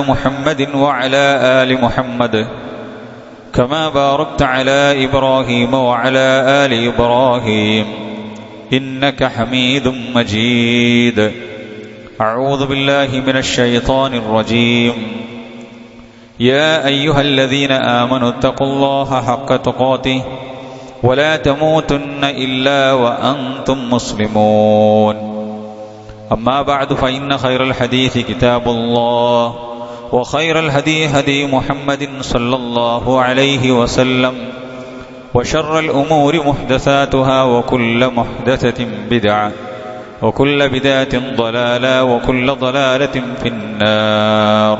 محمد وعلى آل محمد كما باركت على إبراهيم وعلى آل إبراهيم إنك حميد مجيد أعوذ بالله من الشيطان الرجيم يا أيها الذين آمنوا اتقوا الله حق تقاته ولا تموتن إلا وأنتم مسلمون أما بعد فإن خير الحديث كتاب الله وخير الهدي هدي محمد صلى الله عليه وسلم وشر الأمور محدثاتها وكل محدثة بدعة وكل بدعة ضلالة وكل ضلالة في النار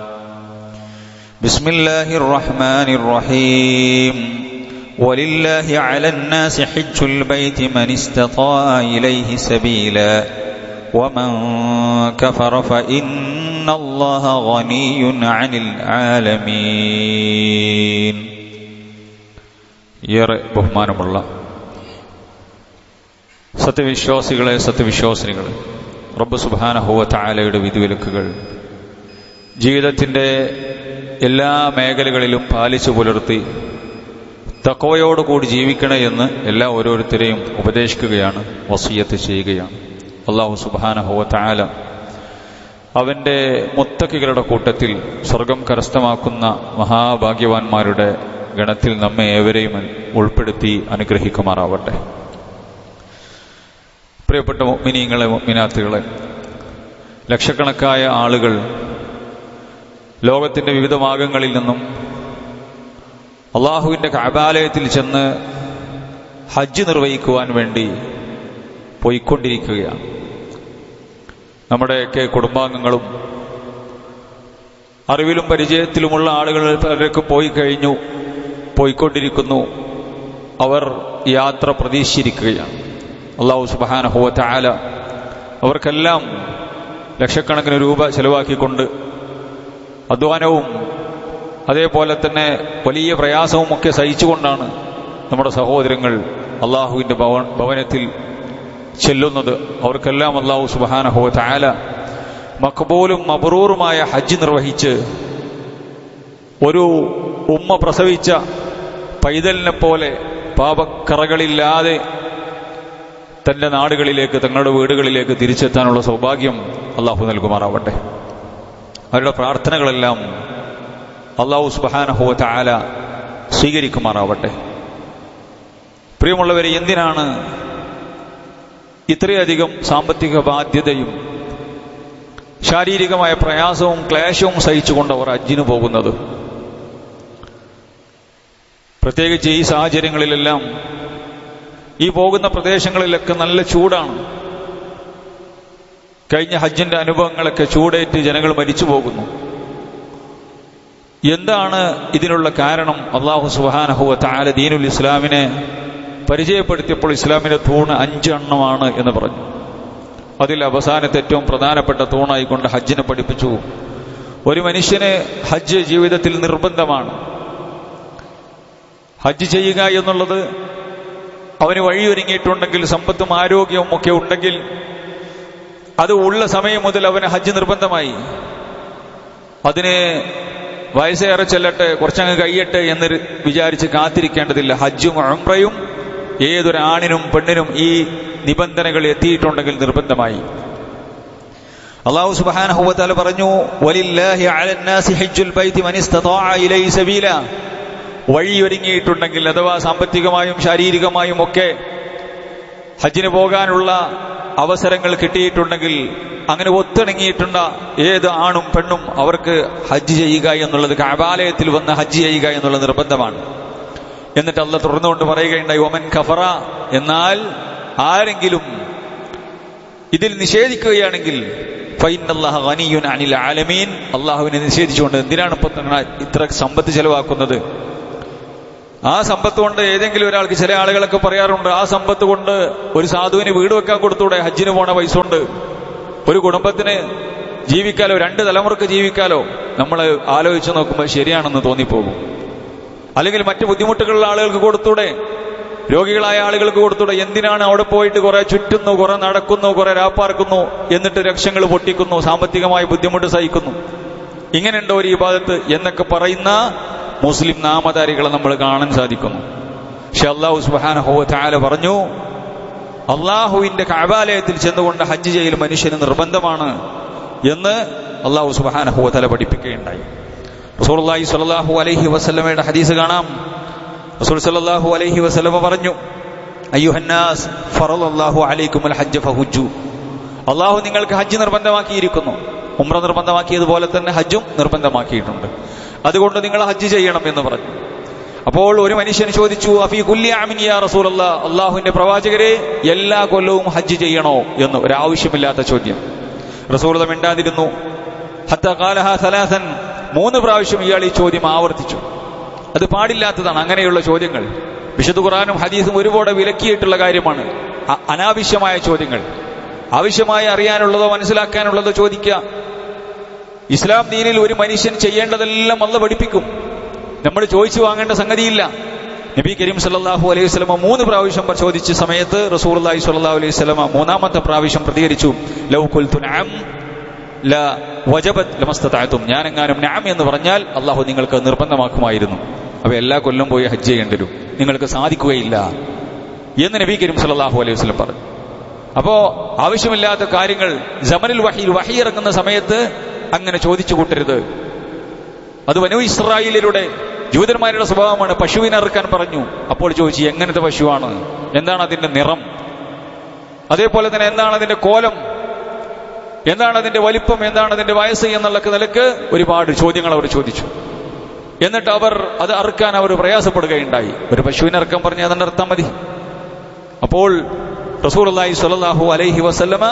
بسم الله الرحمن الرحيم ولله على الناس حج البيت من استطاع إليه سبيلا ومن كفر فإن الله غني عن العالمين ഏറെ ബഹുമാനമുള്ള സത്യവിശ്വാസികളെ സത്യവിശ്വാസിനികളെ റബ്ബ് സുബാനഹുവ താലയുടെ വിധിവിലക്കുകൾ ജീവിതത്തിൻ്റെ എല്ലാ മേഖലകളിലും പാലിച്ചു പുലർത്തി തക്കവയോടുകൂടി ജീവിക്കണേ എന്ന് എല്ലാ ഓരോരുത്തരെയും ഉപദേശിക്കുകയാണ് വസീയത്ത് ചെയ്യുകയാണ് അള്ളാഹു സുബാനഹുവ താല അവൻ്റെ മുത്തക്കികളുടെ കൂട്ടത്തിൽ സ്വർഗം കരസ്ഥമാക്കുന്ന മഹാഭാഗ്യവാന്മാരുടെ ഗണത്തിൽ നമ്മെ ഏവരെയും ഉൾപ്പെടുത്തി അനുഗ്രഹിക്കുമാറാവട്ടെ പ്രിയപ്പെട്ട മിനിങ്ങളെ മിനാത്തുകളെ ലക്ഷക്കണക്കായ ആളുകൾ ലോകത്തിന്റെ വിവിധ ഭാഗങ്ങളിൽ നിന്നും അള്ളാഹുവിന്റെ കബാലയത്തിൽ ചെന്ന് ഹജ്ജ് നിർവഹിക്കുവാൻ വേണ്ടി പോയിക്കൊണ്ടിരിക്കുകയാണ് നമ്മുടെയൊക്കെ കുടുംബാംഗങ്ങളും അറിവിലും പരിചയത്തിലുമുള്ള ആളുകൾ പലരൊക്കെ പോയി കഴിഞ്ഞു പോയിക്കൊണ്ടിരിക്കുന്നു അവർ യാത്ര പ്രതീക്ഷിച്ചിരിക്കുകയാണ് അള്ളാഹു സുബാനഹുവ ആല അവർക്കെല്ലാം ലക്ഷക്കണക്കിന് രൂപ ചെലവാക്കിക്കൊണ്ട് അധ്വാനവും അതേപോലെ തന്നെ വലിയ പ്രയാസവും ഒക്കെ സഹിച്ചുകൊണ്ടാണ് നമ്മുടെ സഹോദരങ്ങൾ അള്ളാഹുവിന്റെ ഭവൻ ഭവനത്തിൽ ചെല്ലുന്നത് അവർക്കെല്ലാം അള്ളാഹു സുബാനഹുവ ആല മക്കബൂലും മബറൂറുമായ ഹജ്ജ് നിർവഹിച്ച് ഒരു ഉമ്മ പ്രസവിച്ച പൈതലിനെ പോലെ പാപക്കറകളില്ലാതെ തന്റെ നാടുകളിലേക്ക് തങ്ങളുടെ വീടുകളിലേക്ക് തിരിച്ചെത്താനുള്ള സൗഭാഗ്യം അള്ളാഹു നൽകുമാറാവട്ടെ അവരുടെ പ്രാർത്ഥനകളെല്ലാം അള്ളാഹു സുബാനഹുവ ആല സ്വീകരിക്കുമാറാവട്ടെ പ്രിയമുള്ളവരെ എന്തിനാണ് ഇത്രയധികം സാമ്പത്തിക ബാധ്യതയും ശാരീരികമായ പ്രയാസവും ക്ലേശവും സഹിച്ചുകൊണ്ട് അവർ അജ്ജിന് പോകുന്നത് പ്രത്യേകിച്ച് ഈ സാഹചര്യങ്ങളിലെല്ലാം ഈ പോകുന്ന പ്രദേശങ്ങളിലൊക്കെ നല്ല ചൂടാണ് കഴിഞ്ഞ ഹജ്ജിന്റെ അനുഭവങ്ങളൊക്കെ ചൂടേറ്റ് ജനങ്ങൾ മരിച്ചു പോകുന്നു എന്താണ് ഇതിനുള്ള കാരണം അള്ളാഹു സുബാനഹുവ താല ദീനുൽ ഇസ്ലാമിനെ പരിചയപ്പെടുത്തിയപ്പോൾ ഇസ്ലാമിന്റെ തൂണ് അഞ്ചെണ്ണമാണ് എന്ന് പറഞ്ഞു അതിൽ അവസാനത്തെ ഏറ്റവും പ്രധാനപ്പെട്ട തൂണായിക്കൊണ്ട് ഹജ്ജിനെ പഠിപ്പിച്ചു ഒരു മനുഷ്യന് ഹജ്ജ് ജീവിതത്തിൽ നിർബന്ധമാണ് ഹജ്ജ് ചെയ്യുക എന്നുള്ളത് അവന് വഴിയൊരുങ്ങിയിട്ടുണ്ടെങ്കിൽ സമ്പത്തും ആരോഗ്യവും ഒക്കെ ഉണ്ടെങ്കിൽ അത് ഉള്ള സമയം മുതൽ അവന് ഹജ്ജ് നിർബന്ധമായി അതിന് വയസ്സേറെ ചെല്ലട്ടെ കുറച്ചങ്ങ് കഴിയട്ടെ എന്ന് വിചാരിച്ച് കാത്തിരിക്കേണ്ടതില്ല ഹജ്ജും അമ്രയും ഏതൊരാണിനും പെണ്ണിനും ഈ നിബന്ധനകൾ എത്തിയിട്ടുണ്ടെങ്കിൽ നിർബന്ധമായി അള്ളാഹു സുബാനഹുവല പറഞ്ഞു വലില്ലാഹി അലന്നാസി ഹജ്ജുൽ ബൈത്തി മൻ ഇസ്തതാഅ ഇലൈഹി സബീല വഴിയൊരുങ്ങിയിട്ടുണ്ടെങ്കിൽ അഥവാ സാമ്പത്തികമായും ശാരീരികമായും ഒക്കെ ഹജ്ജിന് പോകാനുള്ള അവസരങ്ങൾ കിട്ടിയിട്ടുണ്ടെങ്കിൽ അങ്ങനെ ഒത്തിണങ്ങിയിട്ടുണ്ട ഏത് ആണും പെണ്ണും അവർക്ക് ഹജ്ജ് ചെയ്യുക എന്നുള്ളത് കാബാലയത്തിൽ വന്ന് ഹജ്ജ് ചെയ്യുക എന്നുള്ളത് നിർബന്ധമാണ് എന്നിട്ട് അല്ല തുറന്നുകൊണ്ട് പറയുകയുണ്ടായി ഒമൻ ഖഫറ എന്നാൽ ആരെങ്കിലും ഇതിൽ നിഷേധിക്കുകയാണെങ്കിൽ അനിൽ ആലമീൻ അള്ളാഹുവിനെ നിഷേധിച്ചുകൊണ്ട് എന്തിനാണ് ഇപ്പൊ ഇത്ര സമ്പത്ത് ചെലവാക്കുന്നത് ആ സമ്പത്ത് കൊണ്ട് ഏതെങ്കിലും ഒരാൾക്ക് ചില ആളുകളൊക്കെ പറയാറുണ്ട് ആ സമ്പത്ത് കൊണ്ട് ഒരു സാധുവിന് വീട് വെക്കാൻ കൊടുത്തൂടെ ഹജ്ജിന് പോണ പൈസ കൊണ്ട് ഒരു കുടുംബത്തിന് ജീവിക്കാലോ രണ്ട് തലമുറക്ക് ജീവിക്കാലോ നമ്മൾ ആലോചിച്ച് നോക്കുമ്പോൾ ശരിയാണെന്ന് തോന്നിപ്പോകും അല്ലെങ്കിൽ മറ്റു ബുദ്ധിമുട്ടുകളുള്ള ആളുകൾക്ക് കൊടുത്തൂടെ രോഗികളായ ആളുകൾക്ക് കൊടുത്തൂടെ എന്തിനാണ് അവിടെ പോയിട്ട് കുറെ ചുറ്റുന്നു കുറെ നടക്കുന്നു കുറെ രാപ്പാർക്കുന്നു എന്നിട്ട് ലക്ഷങ്ങൾ പൊട്ടിക്കുന്നു സാമ്പത്തികമായ ബുദ്ധിമുട്ട് സഹിക്കുന്നു ഇങ്ങനെയുണ്ടോ ഒരു ഇബാദത്ത് എന്നൊക്കെ പറയുന്ന മുസ്ലിം നാമധാരികളെ നമ്മൾ കാണാൻ സാധിക്കുന്നു പക്ഷെ അള്ളാഹു സുബാനഹോ താല പറഞ്ഞു അള്ളാഹുവിന്റെ കഅബാലയത്തിൽ ചെന്നുകൊണ്ട് ഹജ്ജ് ചെയ്യൽ മനുഷ്യന് നിർബന്ധമാണ് എന്ന് അള്ളാഹു സുബാനഹോ തല പഠിപ്പിക്കുകയുണ്ടായി റസൂർലാഹി സ്വല്ലല്ലാഹു അലൈഹി വസല്ലമയുടെ ഹദീസ് കാണാം റസൂൽ സല്ലല്ലാഹു അലൈഹി വസല്ലമ പറഞ്ഞു അയ്യുഹന്നാസ് ഫറലല്ലാഹു അലൈക്കുമുൽ ഹജ്ജ ഫഹുജ്ജു അള്ളാഹു നിങ്ങൾക്ക് ഹജ്ജ് നിർബന്ധമാക്കിയിരിക്കുന്നു ഉംറ നിർബന്ധമാക്കിയതുപോലെ തന്നെ ഹജ്ജും നിർബന്ധമാക്കിയിട്ടുണ്ട് അതുകൊണ്ട് നിങ്ങൾ ഹജ്ജ് ചെയ്യണം എന്ന് പറഞ്ഞു അപ്പോൾ ഒരു മനുഷ്യൻ ചോദിച്ചു അഫി കുല്യാമിനിയ റസൂലല്ല അള്ളാഹുവിന്റെ പ്രവാചകരെ എല്ലാ കൊല്ലവും ഹജ്ജ് ചെയ്യണോ എന്ന് ഒരാവശ്യമില്ലാത്ത ചോദ്യം റസൂലത മിണ്ടാതിരുന്നു ഹത്ത കാലഹ സലാസൻ മൂന്ന് പ്രാവശ്യം ഇയാൾ ഈ ചോദ്യം ആവർത്തിച്ചു അത് പാടില്ലാത്തതാണ് അങ്ങനെയുള്ള ചോദ്യങ്ങൾ വിശുദ്ധ ഖുറാനും ഹദീസും ഒരുപാട് വിലക്കിയിട്ടുള്ള കാര്യമാണ് അ- അനാവശ്യമായ ചോദ്യങ്ങൾ ആവശ്യമായി അറിയാനുള്ളതോ മനസ്സിലാക്കാനുള്ളതോ ചോദിക്കുക ഇസ്ലാം ദീനിൽ ഒരു മനുഷ്യൻ ചെയ്യേണ്ടതെല്ലാം അല്ല പഠിപ്പിക്കും നമ്മൾ ചോദിച്ചു വാങ്ങേണ്ട സംഗതിയില്ല നബി കരീം സല്ലല്ലാഹു അലൈഹി വസല്ലമ മൂന്ന് പ്രാവശ്യം ചോദിച്ച സമയത്ത് റസൂലുള്ളാഹി സ്വല്ലല്ലാഹു അലൈഹി വസല്ലമ മൂന്നാമത്തെ പ്രാവശ്യം പ്രതികരിച്ചു ലൗ ഖുൽതു നഅം ല വജബത് ലമസ്തതഅതും ഞാൻ എങ്ങാനും നഅം എന്ന് പറഞ്ഞാൽ അള്ളാഹു നിങ്ങൾക്ക് നിർബന്ധമാക്കുമായിരുന്നു അപ്പൊ എല്ലാ കൊല്ലം പോയി ഹജ്ജ് ചെയ്യേണ്ടി വരും നിങ്ങൾക്ക് സാധിക്കുകയില്ല എന്ന് നബി കരീം സല്ലല്ലാഹു അലൈഹി വസല്ലം പറഞ്ഞു അപ്പോ ആവശ്യമില്ലാത്ത കാര്യങ്ങൾ ജമനുൽ വഹിയിൽ വഹി ഇറങ്ങുന്ന സമയത്ത് അങ്ങനെ ചോദിച്ചു കൂട്ടരുത് അത് വനു ഇസ്രായേലിലൂടെ ജൂതന്മാരുടെ സ്വഭാവമാണ് പശുവിനെ ഇറക്കാൻ പറഞ്ഞു അപ്പോൾ ചോദിച്ചു എങ്ങനത്തെ പശുവാണ് എന്താണ് അതിന്റെ നിറം അതേപോലെ തന്നെ എന്താണ് അതിന്റെ കോലം എന്താണ് അതിന്റെ വലിപ്പം എന്താണ് അതിന്റെ വയസ്സ് എന്നുള്ള നിലക്ക് ഒരുപാട് ചോദ്യങ്ങൾ അവർ ചോദിച്ചു എന്നിട്ട് അവർ അത് അറുക്കാൻ അവർ പ്രയാസപ്പെടുകയുണ്ടായി ഒരു പശുവിനെ ഇറക്കാൻ പറഞ്ഞാൽ അതിന്റെ അർത്ഥം മതി അപ്പോൾ റസൂലുള്ളാഹി സ്വല്ലല്ലാഹു അലൈഹി വസല്ലമ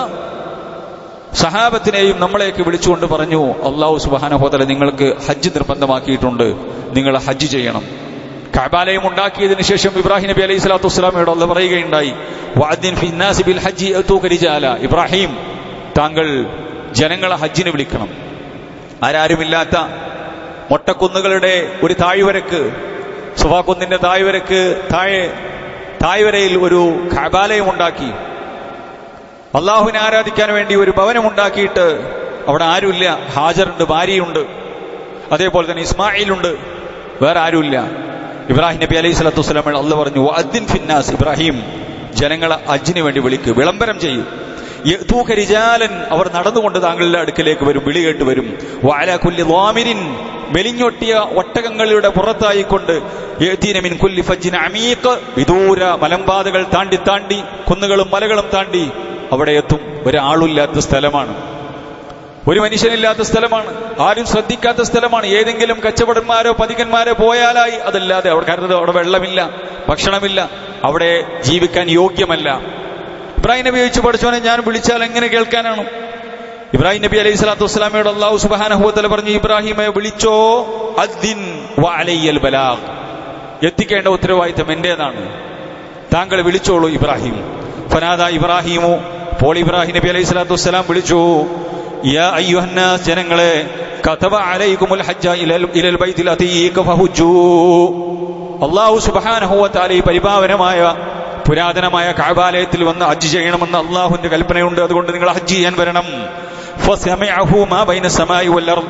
സഹാബത്തിനെയും നമ്മളെയൊക്കെ വിളിച്ചുകൊണ്ട് പറഞ്ഞു അള്ളാഹു സുബാനഹോതല നിങ്ങൾക്ക് ഹജ്ജ് നിർബന്ധമാക്കിയിട്ടുണ്ട് നിങ്ങൾ ഹജ്ജ് ചെയ്യണം കഅബാലയം ഉണ്ടാക്കിയതിനു ശേഷം ഇബ്രാഹിം നബി അലൈഹി സ്വലാത്തു വസ്സലാമയോട് അള്ള പറയുകയുണ്ടായി വഅദ്ദിൻ ഫിന്നാസി ബിൽ ഹജ്ജി യഅതൂക റിജാല ഇബ്രാഹിം താങ്കൾ ജനങ്ങളെ ഹജ്ജിന് വിളിക്കണം ആരാരുമില്ലാത്ത മൊട്ടക്കുന്നുകളുടെ ഒരു താഴ്വരക്ക് സുഫാക്കുന്നിന്റെ താഴ്വരക്ക് താഴെ താഴ്വരയിൽ ഒരു കബാലയം ഉണ്ടാക്കി അള്ളാഹുവിനെ ആരാധിക്കാൻ വേണ്ടി ഒരു ഭവനം ഉണ്ടാക്കിയിട്ട് അവിടെ ആരുമില്ല ഹാജറുണ്ട് ഭാര്യയുണ്ട് അതേപോലെ തന്നെ ഇസ്മായിലുണ്ട് വേറെ ആരുമില്ല ഇബ്രാഹിം നബി അലൈഹി സ്വലത്തു വസ്സലാം അള്ള പറഞ്ഞു അദ്ദിൻ ഫിന്നാസ് ഇബ്രാഹിം ജനങ്ങളെ അജ്ജിന് വേണ്ടി വിളിക്ക് വിളംബരം ചെയ്യും യഅ്തൂക റിജാലൻ അവർ നടന്നുകൊണ്ട് താങ്കളുടെ അടുക്കലേക്ക് വരും വിളി കേട്ട് വരും വഅല കുല്ലി ളാമിരിൻ മെലിഞ്ഞൊട്ടിയ ഒട്ടകങ്ങളുടെ പുറത്തായിക്കൊണ്ട് യഅ്തീന മിൻ കുല്ലി ഫജ്ജിൻ അമീഖ് വിദൂര മലമ്പാതകൾ താണ്ടി താണ്ടി കുന്നുകളും മലകളും താണ്ടി അവിടെ എത്തും ഒരാളില്ലാത്ത സ്ഥലമാണ് ഒരു മനുഷ്യനില്ലാത്ത സ്ഥലമാണ് ആരും ശ്രദ്ധിക്കാത്ത സ്ഥലമാണ് ഏതെങ്കിലും കച്ചവടന്മാരോ പതികന്മാരോ പോയാലായി അതല്ലാതെ അവിടെ കാരണം അവിടെ വെള്ളമില്ല ഭക്ഷണമില്ല അവിടെ ജീവിക്കാൻ യോഗ്യമല്ല ഇബ്രാഹിം നബി ചോദിച്ചു പഠിച്ചവനെ ഞാൻ വിളിച്ചാൽ എങ്ങനെ കേൾക്കാനാണ് ഇബ്രാഹിം നബി അലൈഹി സ്വലാത്തു വസ്സലാമയോട് അള്ളാഹു സുബാനഹുത്തല പറഞ്ഞു ഇബ്രാഹിമെ വിളിച്ചോ അദ്ദിൻ വഅലയ്യൽ ബലാഗ് എത്തിക്കേണ്ട ഉത്തരവാദിത്തം എന്റേതാണ് താങ്കൾ വിളിച്ചോളൂ ഇബ്രാഹിം ഫനാദ ഇബ്രാഹിമു പോൾ ഇബ്രാഹിം നബി അലൈഹി സ്വലാത്തു വസ്സലാം വിളിച്ചു യാ അയ്യുഹന്നാസ് ജനങ്ങളെ കതബ അലൈക്കുമുൽ ഹജ്ജ ഇലൽ ഇലൽ ബൈത്തിൽ അതീക ഫഹുജ്ജൂ അള്ളാഹു സുബ്ഹാനഹു വ തആല ഈ പരിപാവനമായ പുരാതനമായ കഅബാലയത്തിൽ വന്ന് ഹജ്ജ് ചെയ്യണമെന്ന് അള്ളാഹുവിന്റെ കൽപ്പനയുണ്ട് അതുകൊണ്ട് നിങ്ങൾ ഹജ്ജ് ചെയ്യാൻ വരണം ഫസമിഅഹു മാ ബൈന സമായി വൽ അർദ്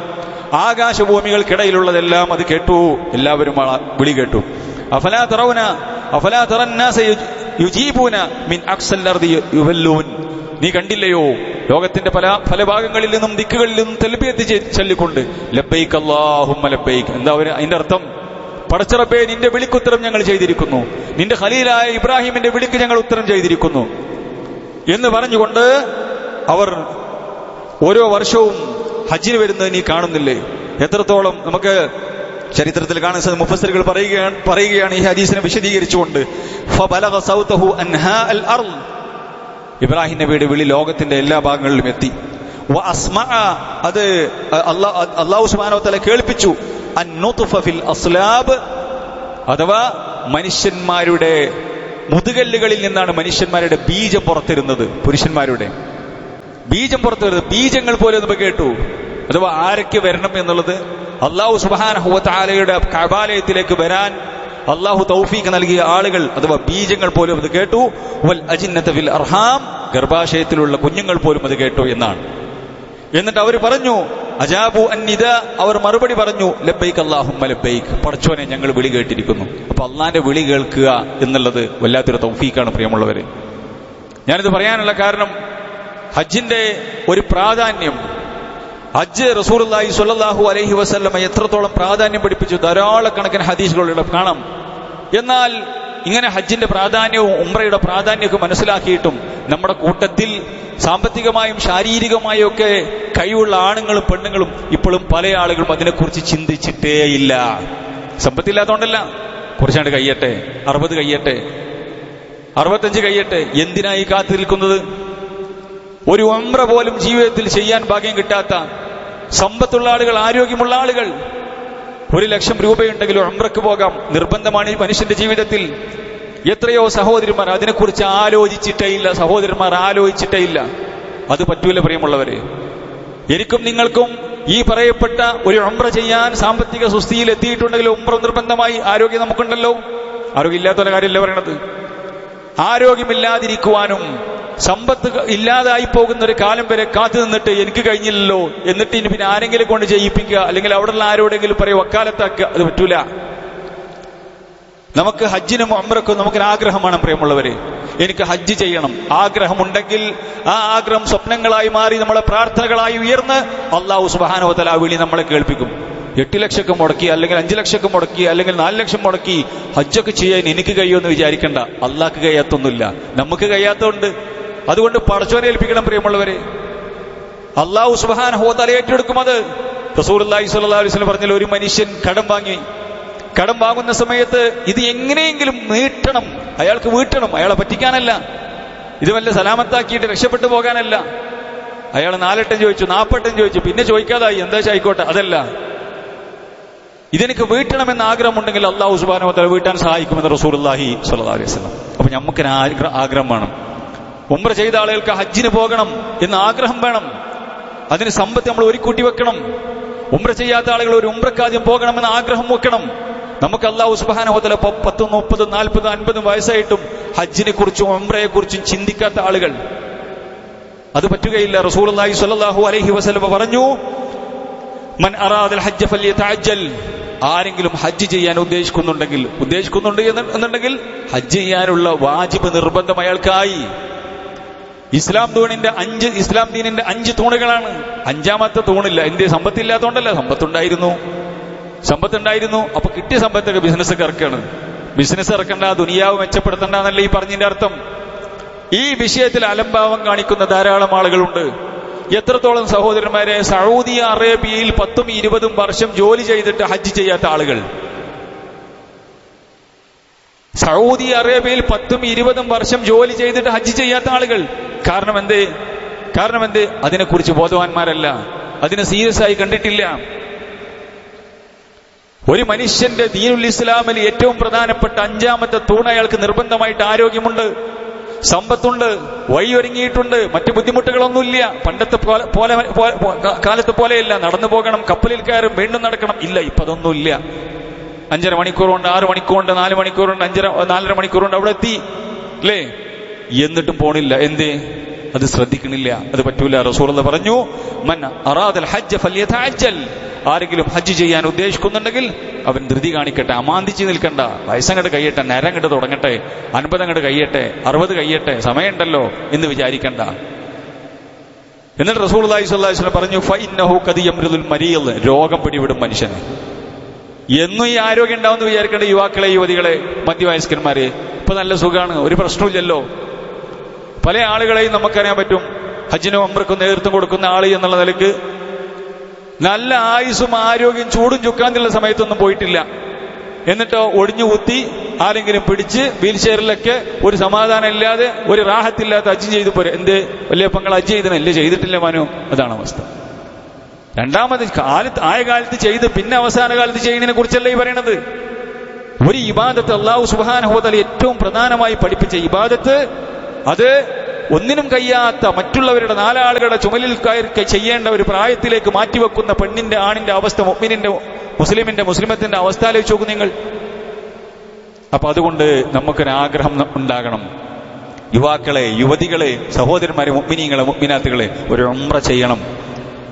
ആകാശഭൂമികൾക്കിടയിലുള്ളതെല്ലാം അത് കേട്ടു എല്ലാവരും ആ വിളി കേട്ടു അഫലാ തറൗന അഫലാ തറന്നാസ യുജീബൂന മിൻ അക്സൽ അർദി യുവല്ലൂൻ നീ കണ്ടില്ലയോ ലോകത്തിന്റെ പല പല ഭാഗങ്ങളിൽ നിന്നും ദിക്കുകളിൽ നിന്നും തെൽബിയത്ത് ചൊല്ലിക്കൊണ്ട് ലബൈക്ക് അല്ലാഹുമ്മ ലബൈക്ക് എന്താ അവര് അതിന്റെ അർത്ഥം പടച്ചറബേ നിന്റെ വിളിക്കുത്തരം ഞങ്ങൾ ചെയ്തിരിക്കുന്നു നിന്റെ ഖലീലായ ഇബ്രാഹിമിന്റെ വിളിക്ക് ഞങ്ങൾ ഉത്തരം ചെയ്തിരിക്കുന്നു എന്ന് പറഞ്ഞുകൊണ്ട് അവർ ഓരോ വർഷവും ഹജ്ജിന് വരുന്നത് നീ കാണുന്നില്ലേ എത്രത്തോളം നമുക്ക് ചരിത്രത്തിൽ കാണുന്ന സാ- മുഫസ്സിറുകൾ പറയുകയാണ് പറയുകയാണ് ഈ ഹദീസിനെ വിശദീകരിച്ചുകൊണ്ട് ഫബലഗ സൗതഹു അൻഹാ അൽ അർള് ഇബ്രാഹിം നബിയുടെ വിളി ലോകത്തിന്റെ എല്ലാ ഭാഗങ്ങളിലും എത്തി വ അസ്മഅ അത് അല്ലാ- അല്ലാഹു സുബ്ഹാനഹു വ തആല കേൾപ്പിച്ചു അന്നുത്ഫ ഫിൽ അസ്ലാബ് അഥവാ മനുഷ്യന്മാരുടെ മുതുകല്ലുകളിൽ നിന്നാണ് മനുഷ്യന്മാരുടെ ബീജം പുറത്തിരുന്നത് പുരുഷന്മാരുടെ ബീജം പുറത്തു വരുന്നത് ബീജങ്ങൾ പോലെ നമുക്ക് കേട്ടു അഥവാ ആരൊക്കെ വരണം എന്നുള്ളത് അള്ളാഹു സുബാനഹുവത്താലയുടെ കബാലയത്തിലേക്ക് വരാൻ അള്ളാഹു തൗഫീഖ് നൽകിയ ആളുകൾ അഥവാ ബീജങ്ങൾ പോലും അത് കേട്ടു വൽ അജിന്നത ഫിൽ അർഹാം ഗർഭാശയത്തിലുള്ള കുഞ്ഞുങ്ങൾ പോലും അത് കേട്ടു എന്നാണ് എന്നിട്ട് അവർ പറഞ്ഞു അജാബു അന്നിത അവർ മറുപടി പറഞ്ഞു ലബൈക്ക് അള്ളാഹുമ്മ ലബൈക്ക് പടച്ചോനെ ഞങ്ങൾ വിളി കേട്ടിരിക്കുന്നു അപ്പൊ അള്ളാന്റെ വിളി കേൾക്കുക എന്നുള്ളത് വല്ലാത്തൊരു തൗഫീക്കാണ് പ്രിയമുള്ളവര് ഞാനിത് പറയാനുള്ള കാരണം ഹജ്ജിന്റെ ഒരു പ്രാധാന്യം ഹജ്ജ് റസൂർലാഹി സ്വല്ലല്ലാഹു അലൈഹി വസല്ലമ എത്രത്തോളം പ്രാധാന്യം പഠിപ്പിച്ചു ധാരാളക്കണക്കിന് ഹദീസുകളുടെ കാണാം എന്നാൽ ഇങ്ങനെ ഹജ്ജിന്റെ പ്രാധാന്യവും ഉംറയുടെ പ്രാധാന്യമൊക്കെ മനസ്സിലാക്കിയിട്ടും നമ്മുടെ കൂട്ടത്തിൽ സാമ്പത്തികമായും ശാരീരികമായും ഒക്കെ കഴിവുള്ള ആണുങ്ങളും പെണ്ണുങ്ങളും ഇപ്പോഴും പല ആളുകളും അതിനെക്കുറിച്ച് ചിന്തിച്ചിട്ടേയില്ല സമ്പത്തില്ലാത്തതുകൊണ്ടല്ല കുറച്ചാണ്ട് കഴിയട്ടെ അറുപത് കഴിയട്ടെ അറുപത്തഞ്ച് കഴിയട്ടെ എന്തിനായി കാത്തു നിൽക്കുന്നത് ഒരു ഒമ്ര പോലും ജീവിതത്തിൽ ചെയ്യാൻ ഭാഗ്യം കിട്ടാത്ത സമ്പത്തുള്ള ആളുകൾ ആരോഗ്യമുള്ള ആളുകൾ ഒരു ലക്ഷം രൂപയുണ്ടെങ്കിൽ ഒമ്രക്ക് പോകാം നിർബന്ധമാണ് ഈ മനുഷ്യന്റെ ജീവിതത്തിൽ എത്രയോ സഹോദരിമാർ അതിനെക്കുറിച്ച് ആലോചിച്ചിട്ടേ ഇല്ല സഹോദരന്മാർ ആലോചിച്ചിട്ടേ ഇല്ല അത് പറ്റൂല പ്രിയമുള്ളവരെ എനിക്കും നിങ്ങൾക്കും ഈ പറയപ്പെട്ട ഒരു ഉംറ ചെയ്യാൻ സാമ്പത്തിക സുസ്ഥിതിയിൽ എത്തിയിട്ടുണ്ടെങ്കിൽ ഉംറ നിർബന്ധമായി ആരോഗ്യം നമുക്കുണ്ടല്ലോ ആരോഗ്യമില്ലാത്ത കാര്യമല്ല പറയണത് ആരോഗ്യമില്ലാതിരിക്കുവാനും സമ്പത്ത് ഇല്ലാതായി പോകുന്ന ഒരു കാലം വരെ കാത്തു നിന്നിട്ട് എനിക്ക് കഴിഞ്ഞില്ലല്ലോ എന്നിട്ട് ഇനി പിന്നെ ആരെങ്കിലും കൊണ്ട് ചെയ്യിപ്പിക്കുക അല്ലെങ്കിൽ അവിടെയുള്ള ആരോടെങ്കിലും പറയും വക്കാലത്താക്കുക അത് പറ്റൂല നമുക്ക് ഹജ്ജിനും അമ്രക്കും നമുക്കൊരു ആഗ്രഹമാണ് പ്രിയമുള്ളവരെ എനിക്ക് ഹജ്ജ് ചെയ്യണം ആഗ്രഹമുണ്ടെങ്കിൽ ആ ആഗ്രഹം സ്വപ്നങ്ങളായി മാറി നമ്മളെ പ്രാർത്ഥനകളായി ഉയർന്ന് അള്ളാഹു സുബാനോതല ആ വിളി നമ്മളെ കേൾപ്പിക്കും എട്ട് ലക്ഷമൊക്കെ മുടക്കി അല്ലെങ്കിൽ അഞ്ചു ലക്ഷമൊക്കെ മുടക്കി അല്ലെങ്കിൽ നാല് ലക്ഷം മുടക്കി ഹജ്ജൊക്കെ ചെയ്യാൻ എനിക്ക് കഴിയുമെന്ന് വിചാരിക്കണ്ട അള്ളാഹ്ക്ക് കഴിയാത്തൊന്നുമില്ല നമുക്ക് കഴിയാത്തതുണ്ട് അതുകൊണ്ട് പടച്ചോനെ ഏൽപ്പിക്കണം പ്രിയമുള്ളവരെ അള്ളാഹു സുബാൻ ഹോതല ഏറ്റെടുക്കും അത് റസൂർ അള്ളാഹി സ്വല്ലാ അലൈഹി പറഞ്ഞാൽ ഒരു മനുഷ്യൻ കടം വാങ്ങി കടം വാങ്ങുന്ന സമയത്ത് ഇത് എങ്ങനെയെങ്കിലും നീട്ടണം അയാൾക്ക് വീട്ടണം അയാളെ പറ്റിക്കാനല്ല ഇത് വല്ല സലാമത്താക്കിയിട്ട് രക്ഷപ്പെട്ടു പോകാനല്ല അയാൾ നാലെട്ടം ചോദിച്ചു നാൽപ്പെട്ടം ചോദിച്ചു പിന്നെ ചോദിക്കാതായി എന്താ ആയിക്കോട്ടെ അതല്ല ഇതെനിക്ക് വീട്ടണമെന്ന് ആഗ്രഹമുണ്ടെങ്കിൽ അള്ളാഹു സുബാനോ വീട്ടാൻ സഹായിക്കുമെന്ന് റസൂർ അള്ളാഹി സ്വല്ലാ അലൈഹി സ്വലം അപ്പൊ നമുക്ക് ആഗ്രഹം വേണം ഉമ്ര ചെയ്ത ആളുകൾക്ക് ഹജ്ജിന് പോകണം എന്ന് ആഗ്രഹം വേണം അതിന് സമ്പത്ത് നമ്മൾ ഒരുക്കൂട്ടി വെക്കണം ഉമ്ര ചെയ്യാത്ത ആളുകൾ ഒരു ഉമ്രക്കാദ്യം പോകണമെന്ന് ആഗ്രഹം വെക്കണം നമുക്ക് അള്ളാഹു സുബാനഹോതല പത്തും മുപ്പതും നാൽപ്പതും അൻപതും വയസ്സായിട്ടും ഹജ്ജിനെ കുറിച്ചും ഉംറയെ കുറിച്ചും ചിന്തിക്കാത്ത ആളുകൾ അത് പറ്റുകയില്ല റസൂൽ അള്ളാഹി സ്വല്ലല്ലാഹു അലൈഹി വസല്ലമ പറഞ്ഞു മൻ അറാദൽ ഹജ്ജ ഫല്യതഅജ്ജൽ ആരെങ്കിലും ഹജ്ജ് ചെയ്യാൻ ഉദ്ദേശിക്കുന്നുണ്ടെങ്കിൽ ഉദ്ദേശിക്കുന്നുണ്ട് എന്നുണ്ടെങ്കിൽ ഹജ്ജ് ചെയ്യാനുള്ള വാജിബ് നിർബന്ധം അയാൾക്കായി ഇസ്ലാം തൂണിന്റെ അഞ്ച് ഇസ്ലാം ദീനിന്റെ അഞ്ച് തൂണുകളാണ് അഞ്ചാമത്തെ തൂണില്ല എന്തേ സമ്പത്തില്ലാത്തതുകൊണ്ടല്ല സമ്പത്തുണ്ടായിരുന്നു സമ്പത്തുണ്ടായിരുന്നു അപ്പൊ കിട്ടിയ സമ്പത്തൊക്കെ ബിസിനസ് ഇറക്കാണ് ബിസിനസ് ഇറക്കണ്ട ദുനിയാവ് മെച്ചപ്പെടുത്തണ്ട എന്നല്ല ഈ പറഞ്ഞതിന്റെ അർത്ഥം ഈ വിഷയത്തിൽ അലംഭാവം കാണിക്കുന്ന ധാരാളം ആളുകളുണ്ട് എത്രത്തോളം സഹോദരന്മാരെ സൗദി അറേബ്യയിൽ പത്തും ഇരുപതും വർഷം ജോലി ചെയ്തിട്ട് ഹജ്ജ് ചെയ്യാത്ത ആളുകൾ സൗദി അറേബ്യയിൽ പത്തും ഇരുപതും വർഷം ജോലി ചെയ്തിട്ട് ഹജ്ജ് ചെയ്യാത്ത ആളുകൾ കാരണം എന്തേ കാരണം എന്ത് അതിനെക്കുറിച്ച് ബോധവാന്മാരല്ല അതിനെ സീരിയസ് ആയി കണ്ടിട്ടില്ല ഒരു മനുഷ്യന്റെ ദീനുൽ ഇസ്ലാമിൽ ഏറ്റവും പ്രധാനപ്പെട്ട അഞ്ചാമത്തെ തൂണ് അയാൾക്ക് നിർബന്ധമായിട്ട് ആരോഗ്യമുണ്ട് സമ്പത്തുണ്ട് വഴിയൊരുങ്ങിയിട്ടുണ്ട് മറ്റു ബുദ്ധിമുട്ടുകളൊന്നുമില്ല പണ്ടത്തെ പോലെ പോലെ കാലത്തെ പോലെയല്ല നടന്നു പോകണം കപ്പലിൽ കയറും വീണ്ടും നടക്കണം ഇല്ല ഇപ്പൊ അതൊന്നുമില്ല അഞ്ചര മണിക്കൂറുണ്ട് ആറ് മണിക്കൂറുണ്ട് നാല് മണിക്കൂറുണ്ട് അഞ്ചര നാലര മണിക്കൂറുണ്ട് അവിടെ എത്തി അല്ലേ എന്നിട്ടും പോണില്ല എന്തേ അത് ശ്രദ്ധിക്കണില്ല അത് പറ്റൂല റസൂൾ പറഞ്ഞു മൻ അറാദൽ ഹജ്ജ് ഫല്യതഅജ്ജൽ ആരെങ്കിലും ഹജ്ജ് ചെയ്യാൻ ഉദ്ദേശിക്കുന്നുണ്ടെങ്കിൽ അവൻ ധൃതി കാണിക്കട്ടെ അമാന്തിച്ച് നിൽക്കണ്ട വയസ്സങ്ങോട്ട് കഴിയട്ടെ നേരങ്ങോട്ട് തുടങ്ങട്ടെ അൻപതങ്ങോട്ട് കഴിയട്ടെ അറുപത് കഴിയട്ടെ സമയമുണ്ടല്ലോ എന്ന് വിചാരിക്കണ്ട എന്നിട്ട് റസൂൽ അലൈഹി സ്വല്ലാസ്ലം പറഞ്ഞു ഫൈനഹു കദിയമൃദുൽ മരിയൽ രോഗം പിടിവിടും മനുഷ്യന് എന്നും ഈ ആരോഗ്യം ഉണ്ടാവുമെന്ന് വിചാരിക്കേണ്ട യുവാക്കളെ യുവതികളെ മധ്യവയസ്കന്മാരെ ഇപ്പൊ നല്ല സുഖമാണ് ഒരു പ്രശ്നമില്ലല്ലോ പല ആളുകളെയും നമുക്കറിയാൻ പറ്റും ഹജ്ജിനും അമ്രക്കും നേതൃത്വം കൊടുക്കുന്ന ആള് എന്നുള്ള നിലക്ക് നല്ല ആയുസും ആരോഗ്യം ചൂടും ചുക്കാന്നുള്ള സമയത്തൊന്നും പോയിട്ടില്ല എന്നിട്ടോ ഒടിഞ്ഞു കുത്തി ആരെങ്കിലും പിടിച്ച് വീൽ ചെയറിലൊക്കെ ഒരു സമാധാനം ഇല്ലാതെ ഒരു റാഹത്തില്ലാത്ത ഹജ്ജ് ചെയ്തു പോരെ എന്തേ വലിയ പങ്ങൾ ഹജ്ജ് ചെയ്തനല്ലേ ചെയ്തിട്ടില്ല മനു അതാണ് അവസ്ഥ രണ്ടാമത് കാലത്ത് ആയ കാലത്ത് ചെയ്ത് പിന്നെ അവസാന കാലത്ത് ചെയ്യുന്നതിനെ കുറിച്ചല്ല ഈ പറയണത് ഒരു ഇബാദത്ത് അള്ളാഹു സുബാനഹോദൽ ഏറ്റവും പ്രധാനമായി പഠിപ്പിച്ച ഇബാദത്ത് അത് ഒന്നിനും കഴിയാത്ത മറ്റുള്ളവരുടെ നാലാളുകളുടെ ചുമലിൽ കയറി ചെയ്യേണ്ട ഒരു പ്രായത്തിലേക്ക് മാറ്റിവെക്കുന്ന പെണ്ണിന്റെ ആണിന്റെ അവസ്ഥ മുഅ്മിനിന്റെ മുസ്ലിമിന്റെ മുസ്ലിമത്തിന്റെ അവസ്ഥ ആലോചിച്ച് നോക്കും നിങ്ങൾ അപ്പൊ അതുകൊണ്ട് നമുക്കൊരാഗ്രഹം ഉണ്ടാകണം യുവാക്കളെ യുവതികളെ സഹോദരന്മാരെ മുഗ്മിനീങ്ങളെ മുഗ്മിനാത്തുകളെ ഒരു ഉമ്ര ചെയ്യണം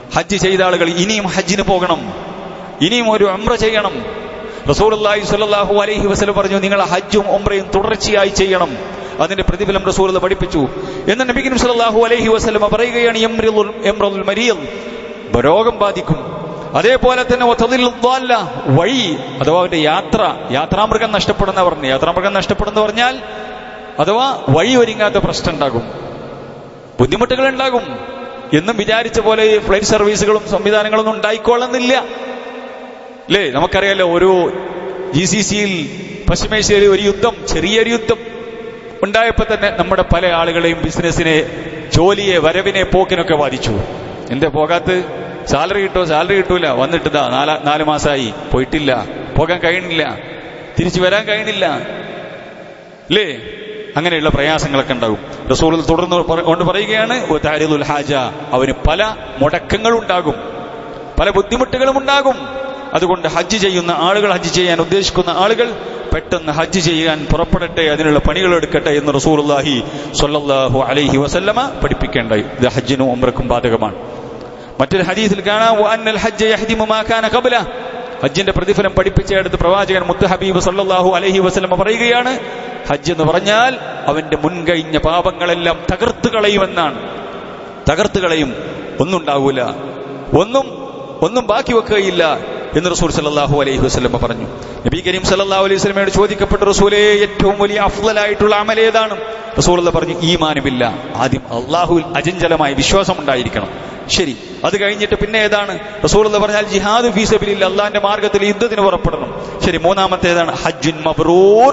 ഹജ്ജ് ചെയ്ത ആളുകൾ ഇനിയും ഹജ്ജിന് പോകണം ഇനിയും ഒരു ഉംറ ചെയ്യണം റസൂലുള്ളാഹി സ്വല്ലല്ലാഹു അലൈഹി വസല്ലം പറഞ്ഞു നിങ്ങൾ ഹജ്ജും ഉംറയും തുടർച്ചയായി ചെയ്യണം അതിന്റെ പ്രതിഫലം റസൂൽ പഠിപ്പിച്ചു എന്ന് നബി കരീം സല്ലല്ലാഹു അലൈഹി വസല്ലം പറയുകയാണ് യംറിദുൽ യംറദുൽ മരീദ് രോഗം ബാധിക്കും അതേപോലെ തന്നെ വതദില്ലു ദ്വാല്ല, വഴി അഥവാ അവന്റെ യാത്ര യാത്രാമൃഗം നഷ്ടപ്പെടുന്ന പറഞ്ഞു യാത്രാമൃഗം നഷ്ടപ്പെടുന്ന പറഞ്ഞാൽ അഥവാ വഴി ഒരുങ്ങാത്ത പ്രശ്നം ഉണ്ടാകും ബുദ്ധിമുട്ടുകൾ ഉണ്ടാകും എന്നും വിചാരിച്ച പോലെ ഈ ഫ്ലൈറ്റ് സർവീസുകളും സംവിധാനങ്ങളൊന്നും ഉണ്ടായിക്കൊള്ളുന്നില്ല അല്ലേ നമുക്കറിയാലോ ഒരു ജി സി സിയിൽ പശ്ചിമേഷ്യയിൽ ഒരു യുദ്ധം ചെറിയൊരു യുദ്ധം ഉണ്ടായപ്പോൾ തന്നെ നമ്മുടെ പല ആളുകളെയും ബിസിനസ്സിനെ ജോലിയെ വരവിനെ പോക്കിനൊക്കെ ബാധിച്ചു എന്താ പോകാത്ത സാലറി കിട്ടോ സാലറി കിട്ടൂല വന്നിട്ട് ദാ നാല നാല് മാസമായി പോയിട്ടില്ല പോകാൻ കഴിയണില്ല തിരിച്ചു വരാൻ കഴിയണില്ല അല്ലേ അങ്ങനെയുള്ള പ്രയാസങ്ങളൊക്കെ ഉണ്ടാകും റസൂൽ തുടർന്ന് പറ- കൊണ്ട് പറയുകയാണ് താരിദുൽ ഹാജ അവന് പല മുടക്കങ്ങളും ഉണ്ടാകും പല ബുദ്ധിമുട്ടുകളും ഉണ്ടാകും അതുകൊണ്ട് ഹജ്ജ് ചെയ്യുന്ന ആളുകൾ ഹജ്ജ് ചെയ്യാൻ ഉദ്ദേശിക്കുന്ന ആളുകൾ പെട്ടെന്ന് ഹജ്ജ് ചെയ്യാൻ പുറപ്പെടട്ടെ അതിനുള്ള പണികൾ എടുക്കട്ടെ എന്ന് റസൂലുള്ളാഹി സ്വല്ലല്ലാഹു അലൈഹി വസല്ലമ പഠിപ്പിക്കേണ്ടായി ഇത് ഹജ്ജിനും ഉംറക്കും ബാധകമാണ് മറ്റൊരു ഹദീസിൽ കാണാം വഅന്നൽ ഹജ്ജ യഹ്ദിമു മാ കാന ഖബ്ല ഹജ്ജിന്റെ പ്രതിഫലം പഠിപ്പിച്ചെടുത്ത് പ്രവാചകൻ മുത്ത് ഹബീബ് സല്ലല്ലാഹു അലൈഹി വസല്ലമ പറയുകയാണ് ഹജ്ജ് എന്ന് പറഞ്ഞാൽ അവന്റെ മുൻകഴിഞ്ഞ പാപങ്ങളെല്ലാം തകർത്ത് കളയുമെന്നാണ് തകർത്ത് കളയും ഒന്നും ഉണ്ടാകൂല ഒന്നും ഒന്നും ബാക്കി വെക്കുകയില്ല എന്ന് റസൂൽ സല്ലല്ലാഹു അലൈഹി വസല്ലമ പറഞ്ഞു നബി കരീം സല്ലല്ലാഹു അലൈഹി വസല്ലമയോട് ചോദിക്കപ്പെട്ട റസൂലേ ഏറ്റവും വലിയ അഫ്ളലായിട്ടുള്ള അമൽ ഏതാണ് റസൂൽ പറഞ്ഞു ഈമാനുമില്ല ആദ്യം അള്ളാഹുവിൽ അചഞ്ചലമായ വിശ്വാസം ഉണ്ടായിരിക്കണം ശരി അത് കഴിഞ്ഞിട്ട് പിന്നെ ഏതാണ് റസൂൽ പറഞ്ഞാൽ ജിഹാദ് ഫീസബിലില്ല അള്ളാഹിന്റെ മാർഗത്തിൽ യുദ്ധത്തിന് പുറപ്പെടണം ശരി മൂന്നാമത്തേതാണ് ഹജ്ജുൻ മബ്രൂർ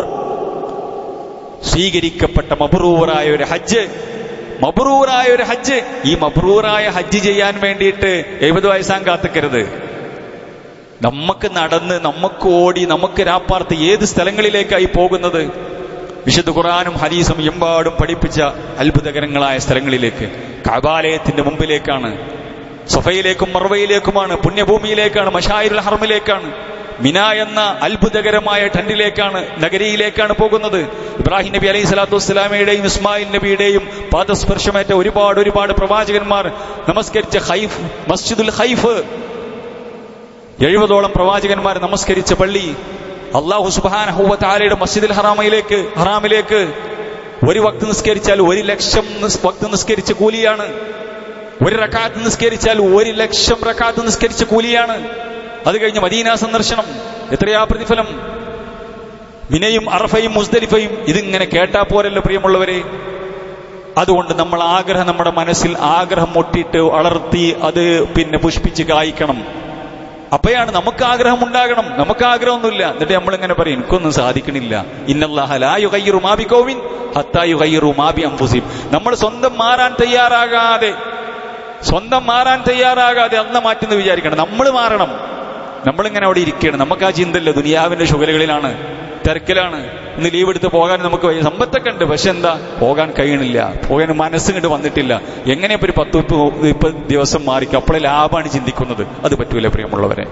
സ്വീകരിക്കപ്പെട്ട മബ്രൂറായ ഒരു ഹജ്ജ് മബ്രൂറായ ഒരു ഹജ്ജ് ഈ മബ്രൂറായ ഹജ്ജ് ചെയ്യാൻ വേണ്ടിയിട്ട് എഴുപത് വയസ്സാൻ കാത്തിക്കരുത് നമുക്ക് നടന്ന് നമുക്ക് ഓടി നമുക്ക് രാപ്പാർത്ത് ഏത് സ്ഥലങ്ങളിലേക്കായി പോകുന്നത് വിശുദ്ധ ഖുറാനും ഹദീസും എമ്പാടും പഠിപ്പിച്ച അത്ഭുതകരങ്ങളായ സ്ഥലങ്ങളിലേക്ക് കബാലയത്തിന്റെ മുമ്പിലേക്കാണ് സൊഫയിലേക്കും മർവയിലേക്കുമാണ് പുണ്യഭൂമിയിലേക്കാണ് മഷായിരുൽ ഹർമിലേക്കാണ് മിന എന്ന അത്ഭുതകരമായ ടെന്റിലേക്കാണ് നഗരിയിലേക്കാണ് പോകുന്നത് ഇബ്രാഹിം നബി അലൈഹി സ്വലാത്തു വസ്സലാമയുടെയും ഇസ്മായിൽ നബിയുടെയും പാദസ്പർശമേറ്റ ഒരുപാട് ഒരുപാട് പ്രവാചകന്മാർ നമസ്കരിച്ച ഹൈഫ് മസ്ജിദുൽ ഹൈഫ് എഴുപതോളം പ്രവാചകന്മാർ നമസ്കരിച്ച പള്ളി അള്ളാഹു സുബാനഹുവത്താലയുടെ മസ്ജിദുൽ ഹറാമയിലേക്ക് ഹറാമിലേക്ക് ഒരു വക്ത് നിസ്കരിച്ചാൽ ഒരു ലക്ഷം നിസ് വക്ത് നിസ്കരിച്ച കൂലിയാണ് ഒരു റക്കാത്ത് നിസ്കരിച്ചാൽ ഒരു ലക്ഷം റക്കാത്ത് നിസ്കരിച്ച കൂലിയാണ് അത് കഴിഞ്ഞ് മദീന സന്ദർശനം എത്രയാ പ്രതിഫലം മിനയും അറഫയും മുസ്ദലിഫയും ഇതിങ്ങനെ കേട്ടാ പോരല്ലോ പ്രിയമുള്ളവരെ അതുകൊണ്ട് നമ്മൾ ആഗ്രഹം നമ്മുടെ മനസ്സിൽ ആഗ്രഹം മുട്ടിയിട്ട് വളർത്തി അത് പിന്നെ പുഷ്പിച്ച് കായ്ക്കണം അപ്പോഴാണ് നമുക്ക് ആഗ്രഹം ഉണ്ടാകണം നമുക്ക് ആഗ്രഹമൊന്നുമില്ല എന്നിട്ട് നമ്മൾ ഇങ്ങനെ പറയും എനിക്കൊന്നും സാധിക്കണില്ല ഇന്നല്ലാഹലായുകയ്യറു മാബി കോവിൻ ഹത്തായുകയ്യറു മാബി അംഫുസിം നമ്മൾ സ്വന്തം മാറാൻ തയ്യാറാകാതെ സ്വന്തം മാറാൻ തയ്യാറാകാതെ അന്ന് മാറ്റുന്ന വിചാരിക്കണം നമ്മൾ മാറണം നമ്മളിങ്ങനെ അവിടെ ഇരിക്കുകയാണ് നമുക്ക് ആ ചിന്തയില്ല ദുനിയാവിന്റെ ശുഗലുകളിലാണ് തിരക്കിലാണ് ഇന്ന് ലീവ് എടുത്ത് പോകാൻ നമുക്ക് വയ്യ. സമ്പത്തൊക്കെ ഉണ്ട് പക്ഷെ എന്താ പോകാൻ കഴിയണില്ല പോകാൻ മനസ്സും ഇങ്ങോട്ട് വന്നിട്ടില്ല എങ്ങനെ ഇപ്പൊ ഒരു പത്ത് മുപ്പത് ഇപ്പൊ ദിവസം മാറിക്കും അപ്പോഴേ ലാഭമാണ് ചിന്തിക്കുന്നത് അത് പറ്റൂല പ്രിയമുള്ളവരെ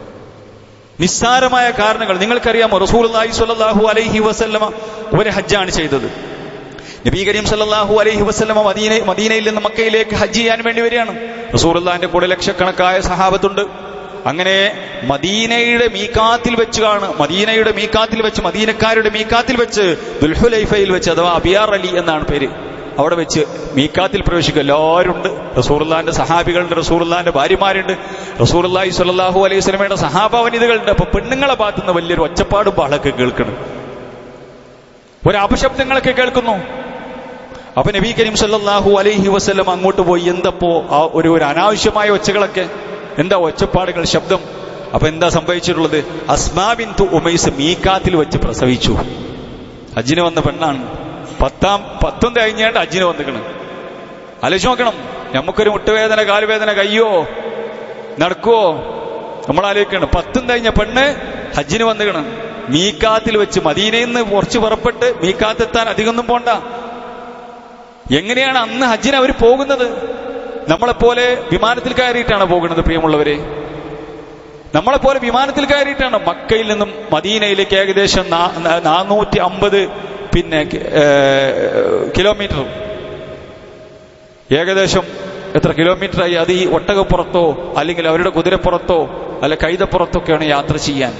നിസ്സാരമായ കാരണങ്ങൾ നിങ്ങൾക്കറിയാമോ റസൂലുള്ളാഹി സ്വല്ലല്ലാഹു അലൈഹി വസല്ലമ ഒരു ഹജ്ജാണ് ചെയ്തത് നബി കരീം സല്ലല്ലാഹു അലൈഹി വസല്ലമ മദീന മദീനയിൽ നിന്ന് മക്കയിലേക്ക് ഹജ്ജ് ചെയ്യാൻ വേണ്ടി വരികയാണ് റസൂലുള്ളാഹിന്റെ കൂടെ ലക്ഷക്കണക്കായ സഹാബത്തുണ്ട് അങ്ങനെ മദീനയുടെ മീക്കാത്തിൽ വെച്ചാണ് മദീനയുടെ മീക്കാത്തിൽ വെച്ച് മദീനക്കാരുടെ മീക്കാത്തിൽ വെച്ച് ദുൽഹുലൈഫയിൽ വെച്ച് അഥവാ അബിയാർ അലി എന്നാണ് പേര് അവിടെ വെച്ച് മീക്കാത്തിൽ പ്രവേശിക്കുക എല്ലാവരും ഉണ്ട് റസൂറുല്ലാന്റെ സഹാബികളുണ്ട് റസൂറുല്ലാന്റെ ഭാര്യമാരുണ്ട് റസൂറുല്ലാഹി സ്വല്ലല്ലാഹു അലൈഹി സ്വലമയുടെ സഹാബാവനിതകളുണ്ട് അപ്പൊ പെണ്ണുങ്ങളെ ഭാഗത്തുനിന്ന് വലിയൊരു ഒച്ചപ്പാടും ബഹളൊക്കെ കേൾക്കണം ഒരു അപശബ്ദങ്ങളൊക്കെ കേൾക്കുന്നു അപ്പൊ നബി കരീം സല്ലല്ലാഹു അലൈഹി വസല്ലം അങ്ങോട്ട് പോയി എന്തപ്പോ ആ ഒരു ഒരു അനാവശ്യമായ ഒച്ചകളൊക്കെ എന്താ ഒച്ചപ്പാടുകൾ ശബ്ദം അപ്പൊ എന്താ സംഭവിച്ചിട്ടുള്ളത് അസ്മാബിൻ തു ഉമൈസ് മീക്കാത്തിൽ വെച്ച് പ്രസവിച്ചു ഹജ്ജിന് വന്ന പെണ്ണാണ് പത്താം പത്തും കഴിഞ്ഞാണ്ട് ഹജ്ജിന് വന്നിക്കണ് ആലോചിച്ച് നോക്കണം നമുക്കൊരു മുട്ടുവേദന കാലുവേദന കയ്യോ നടക്കുവോ നമ്മൾ ആലോചിക്കണം പത്തും കഴിഞ്ഞ പെണ്ണ് ഹജ്ജിന് വന്നിക്കണം മീക്കാത്തിൽ വെച്ച് മദീനയിൽ നിന്ന് കുറച്ച് പുറപ്പെട്ട് മീക്കാത്തെത്താൻ അധികമൊന്നും പോണ്ട എങ്ങനെയാണ് അന്ന് ഹജ്ജിന് അവർ പോകുന്നത് നമ്മളെപ്പോലെ വിമാനത്തിൽ കയറിയിട്ടാണ് പോകുന്നത് പ്രിയമുള്ളവരെ നമ്മളെപ്പോലെ വിമാനത്തിൽ കയറിയിട്ടാണ് മക്കയിൽ നിന്നും മദീനയിലേക്ക് ഏകദേശം നാനൂറ്റി അമ്പത് പിന്നെ കിലോമീറ്റർ ഏകദേശം എത്ര കിലോമീറ്ററായി അത് ഈ ഒട്ടകപ്പുറത്തോ അല്ലെങ്കിൽ അവരുടെ കുതിരപ്പുറത്തോ അല്ല കൈതപ്പുറത്തൊക്കെയാണ് യാത്ര ചെയ്യാൻ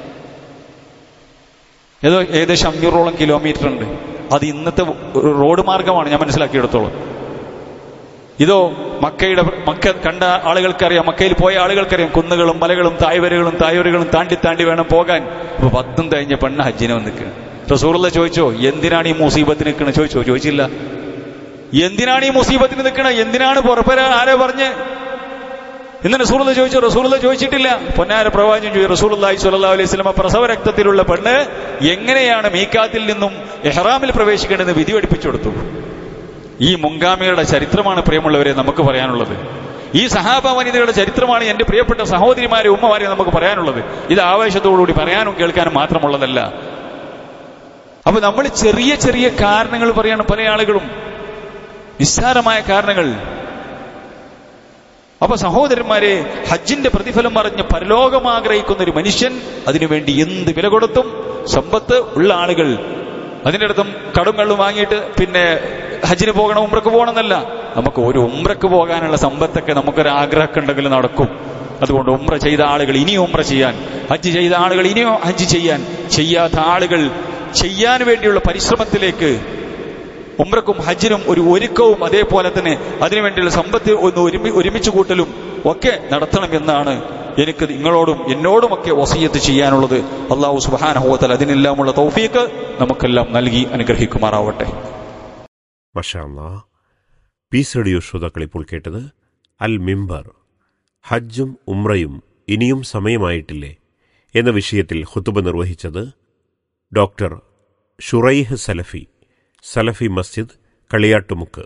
ഏതോ ഏകദേശം അഞ്ഞൂറോളം കിലോമീറ്റർ ഉണ്ട് അത് ഇന്നത്തെ റോഡ് മാർഗമാണ് ഞാൻ മനസ്സിലാക്കിയെടുത്തോളം ഇതോ മക്കയുടെ മക്ക കണ്ട ആളുകൾക്കറിയാം മക്കയിൽ പോയ ആളുകൾക്കറിയാം കുന്നുകളും മലകളും തായ്വരകളും തായ്വരകളും താണ്ടി താണ്ടി വേണം പോകാൻ ഇപ്പൊ പത്തും കഴിഞ്ഞ പെണ്ണ് ഹജ്ജിനെ വന്ന് നിൽക്കണം റസൂറുള്ള ചോദിച്ചോ എന്തിനാണ് ഈ മുസീബത്തിന് നിൽക്കണത് ചോദിച്ചോ ചോദിച്ചില്ല എന്തിനാണ് ഈ മുസീബത്തിന് നിൽക്കണത് എന്തിനാണ് പുറപ്പെരാൻ ആരാ പറഞ്ഞ് ഇന്ന് റസൂറുള്ള ചോദിച്ചു റസൂറുള്ള ചോദിച്ചിട്ടില്ല പൊന്നാര പ്രവാചകൻ ചോദിച്ചു റസൂലുള്ളാഹി സ്വല്ലല്ലാഹു അലൈഹി വസല്ലമ പ്രസവ രക്തത്തിലുള്ള പെണ്ണ് എങ്ങനെയാണ് മീക്കാത്തിൽ നിന്നും എഹ്റാമിൽ പ്രവേശിക്കേണ്ടതെന്ന് വിധി പഠിപ്പിച്ചു കൊടുത്തു ഈ മുൻഗാമികളുടെ ചരിത്രമാണ് പ്രിയമുള്ളവരെ നമുക്ക് പറയാനുള്ളത് ഈ സഹാബ വനിതയുടെ ചരിത്രമാണ് എന്റെ പ്രിയപ്പെട്ട സഹോദരിമാരെ ഉമ്മമാരെ നമുക്ക് പറയാനുള്ളത് ഇത് ആവേശത്തോടുകൂടി പറയാനും കേൾക്കാനും മാത്രമുള്ളതല്ല അപ്പൊ നമ്മൾ ചെറിയ ചെറിയ കാരണങ്ങൾ പറയാണ് പല ആളുകളും നിസ്സാരമായ കാരണങ്ങൾ അപ്പൊ സഹോദരന്മാരെ ഹജ്ജിന്റെ പ്രതിഫലം പറഞ്ഞ് പരലോകം ആഗ്രഹിക്കുന്ന ഒരു മനുഷ്യൻ അതിനുവേണ്ടി എന്ത് വില കൊടുത്തും സമ്പത്ത് ഉള്ള ആളുകൾ അതിൻ്റെ അടുത്തും കടും കള്ളും വാങ്ങിയിട്ട് പിന്നെ ഹജ്ജിന് പോകണം ഉമ്രക്ക് പോകണമെന്നല്ല നമുക്ക് ഒരു ഉമ്രക്ക് പോകാനുള്ള സമ്പത്തൊക്കെ നമുക്കൊരു ആഗ്രഹമൊക്കെ ഉണ്ടെങ്കിൽ നടക്കും അതുകൊണ്ട് ഉമ്ര ചെയ്ത ആളുകൾ ഇനിയും ഉമ്ര ചെയ്യാൻ ഹജ്ജ് ചെയ്ത ആളുകൾ ഇനിയും ഹജ്ജ് ചെയ്യാൻ ചെയ്യാത്ത ആളുകൾ ചെയ്യാൻ വേണ്ടിയുള്ള പരിശ്രമത്തിലേക്ക് ഉമ്രക്കും ഹജ്ജിനും ഒരു ഒരുക്കവും അതേപോലെ തന്നെ അതിനുവേണ്ടിയുള്ള സമ്പത്ത് ഒന്ന് ഒരുമി ഒരുമിച്ച് കൂട്ടലും ഒക്കെ നടത്തണം എന്നാണ് എനിക്ക് നിങ്ങളോടും എന്നോടുമൊക്കെ വസീയത്ത് ചെയ്യാനുള്ളത് അള്ളാഹു സുബാനഹോത്തൽ അതിനെല്ലാമുള്ള തൗഫീക്ക് നമുക്കെല്ലാം നൽകി അനുഗ്രഹിക്കുമാറാവട്ടെ മഷാല്ലാ പീസ് റേഡിയോ ശ്രോതാക്കൾ ഇപ്പോൾ കേട്ടത് അൽ മിംബർ ഹജ്ജും ഉംറയും ഇനിയും സമയമായിട്ടില്ലേ എന്ന വിഷയത്തിൽ ഹുത്തുബ നിർവഹിച്ചത് ഡോക്ടർ ഷുറൈഹ് സലഫി സലഫി മസ്ജിദ് കളിയാട്ടുമുക്ക്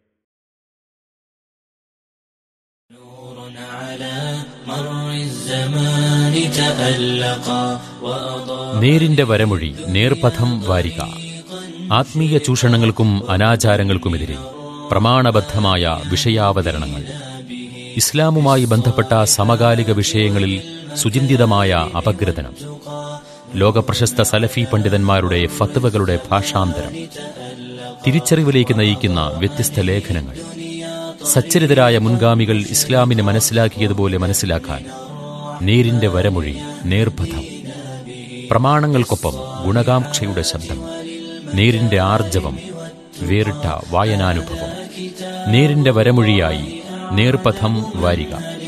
നേരിന്റെ വരമൊഴി നേർപഥം വാരിക ആത്മീയ ചൂഷണങ്ങൾക്കും അനാചാരങ്ങൾക്കുമെതിരെ പ്രമാണബദ്ധമായ വിഷയാവതരണങ്ങൾ ഇസ്ലാമുമായി ബന്ധപ്പെട്ട സമകാലിക വിഷയങ്ങളിൽ സുചിന്തിതമായ അപഗ്രഥനം ലോകപ്രശസ്ത സലഫി പണ്ഡിതന്മാരുടെ ഫത്വകളുടെ ഭാഷാന്തരം തിരിച്ചറിവിലേക്ക് നയിക്കുന്ന വ്യത്യസ്ത ലേഖനങ്ങൾ സച്ചരിതരായ മുൻഗാമികൾ ഇസ്ലാമിനെ മനസ്സിലാക്കിയതുപോലെ മനസ്സിലാക്കാൻ നേരിന്റെ വരമൊഴി നേർപഥം പ്രമാണങ്ങൾക്കൊപ്പം ഗുണകാംക്ഷയുടെ ശബ്ദം നേരിന്റെ ആർജവം വേറിട്ട വായനാനുഭവം നേരിന്റെ വരമൊഴിയായി നേർപഥം വാരിക